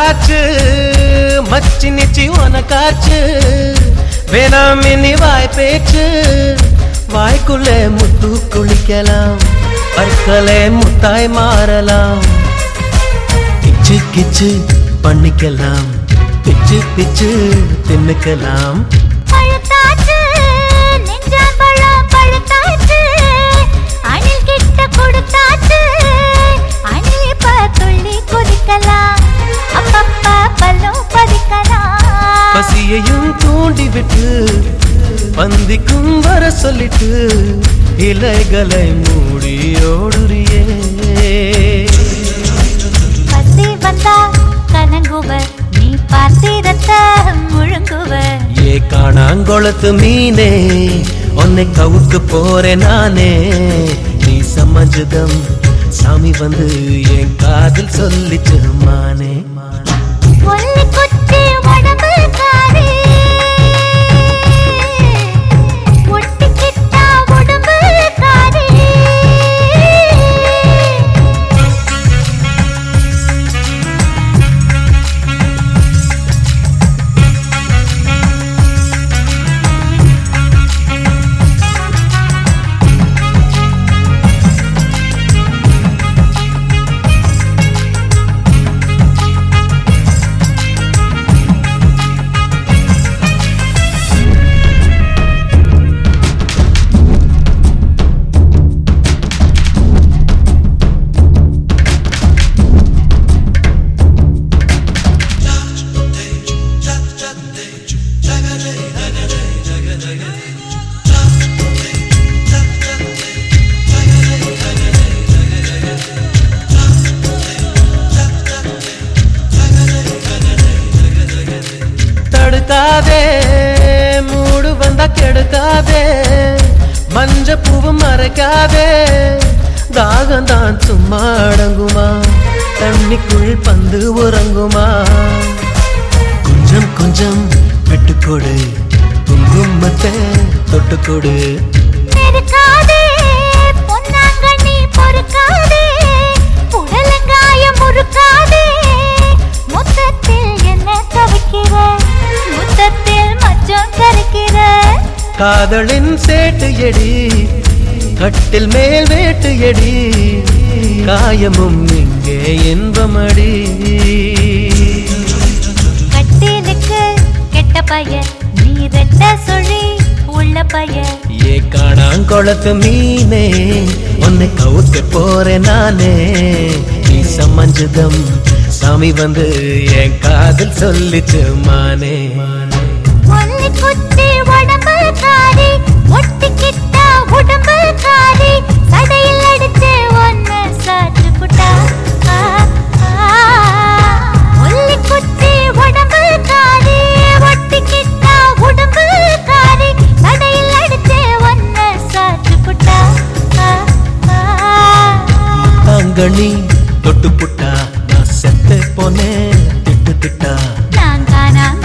பறந்தாச்சு மச்சி நிச்சி உனக்காச்சு வேணாம் இனி வாய் பேச்சு வாய்க்குள்ளே முத்து குளிக்கலாம் பற்களே முத்தாய் மாறலாம் கிச்சு கிச்சு பண்ணிக்கலாம் பிச்சு பிச்சு தின்னுக்கலாம் பழுத்தாச்சு நெஞ்சாம்பழம் பழுத்தாச்சு அணில் கிட்ட கொடுத்தாச்சு அணில் இப்ப துள்ளி குதிக்கலாம் அப்பப்ப பல்லும் பதிக்கலாம் பசியையும் தூண்டி விட்டு பந்திக்கும் வர சொல்லிட்டு இலைகளை மூடி ஓடுறியே பசி வந்தா கலங்குவர் நீ பாத்திரத்தை முழுங்குவர் ஏ காணாங்கொளத்து மீனே உன்னை கவுக்கு போறேன் நானே நீ சமஜதம் சாமி வந்து என் காதில் சொல்லிச்சு மானே ஒல்லி குச்சி உடம்பு காரி ஒட்டிக்கிட்டா உடம்பு காரி தடுக்காதே மூடு வந்தா கெடுக்காதே மஞ்ச பூவு மறைக்காதே தாகம் தான் சும்மா அடங்குமா தண்ணிக்குள் பந்து உறங்குமா கொஞ்சம் கொஞ்சம் விட்டுக்கொடு குங்குமத்தை தொட்டுக்கொடு நெருக்காதே பொன்னாங்கண்ணி பொறுக்காதே உடலங்காயம் முறுக்காதே முத்தத்தில் என்ன தவிக்கிற முத்தத்தில் மச்சம் கரைக்கிற காதலின் சேட்டு எடி கட்டில் மேல் வேட்டு எடி காயமும் இங்கே இன்பமடி கட்டிலுக்கு கெட்ட பையன் நீ ரெட்ட சொல்லி உள்ள பையன் ஏ காணாங்கொளத்து மீனே உன்னை கவுக்க போறேன் நானே நீ சமஞ்சதம் சாமி வந்து என் காதில் சொல்லிச்சு மானே ஒல்லி குச்சி உடம்பு காரி ஒட்டிக்கிட்ட உடம்பு காரி சடையில் அடிச்சு ஒன்னு சாச்சு புட்டா ஆ, ஆ. ஒல்லி குச்சி உடம்பு காரி ஒட்டிக்கிட்ட உடம்பு காரி சடையில் அடிச்சு ஒன்னு சாச்சு புட்டா ஆ, ஆ. தாங்கணி தொட்டு புட்டா நான் செத்து போனேன் திட்டு திட்டா நான் காணாம